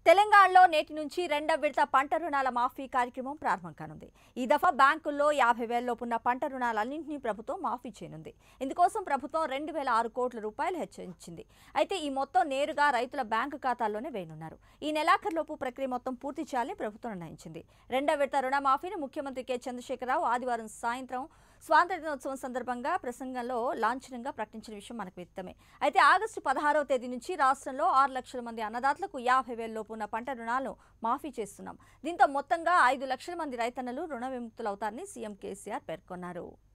తెలంగాణలో నేటి నుంచి రెండవ విడత పంట రుణాల మాఫీ కార్యక్రమం ప్రారంభం కానుంది ఈ దఫా బ్యాంకుల్లో యాభై వేలలోపు ఉన్న పంట రుణాలన్నింటినీ ప్రభుత్వం మాఫీ చేయనుంది ఇందుకోసం ప్రభుత్వం రెండు వేల ఆరు కోట్ల రూపాయలు హెచ్చరించింది అయితే ఈ మొత్తం నేరుగా రైతుల బ్యాంకు ఖాతాల్లోనే వేయనున్నారు ఈ నెలాఖరులోపు ప్రక్రియ మొత్తం పూర్తి చేయాలని ప్రభుత్వం నిర్ణయించింది రెండవ విడత రుణమాఫీని ముఖ్యమంత్రి కె చంద్రశేఖరరావు ఆదివారం సాయంత్రం స్వాతంత్ర దినోత్సవం సందర్భంగా ప్రసంగంలో లాంఛనంగా ప్రకటించిన విషయం మనకు విత్తమే అయితే ఆగస్టు పదహారవ తేదీ నుంచి రాష్ట్రంలో ఆరు లక్షల మంది అన్నదాతలకు యాభై వేల లోపు ఉన్న పంట రుణాలను మాఫీ చేస్తున్నాం దీంతో మొత్తంగా ఐదు లక్షల మంది రైతన్నలు రుణ విముక్తులవుతారని సీఎం కేసీఆర్ పేర్కొన్నారు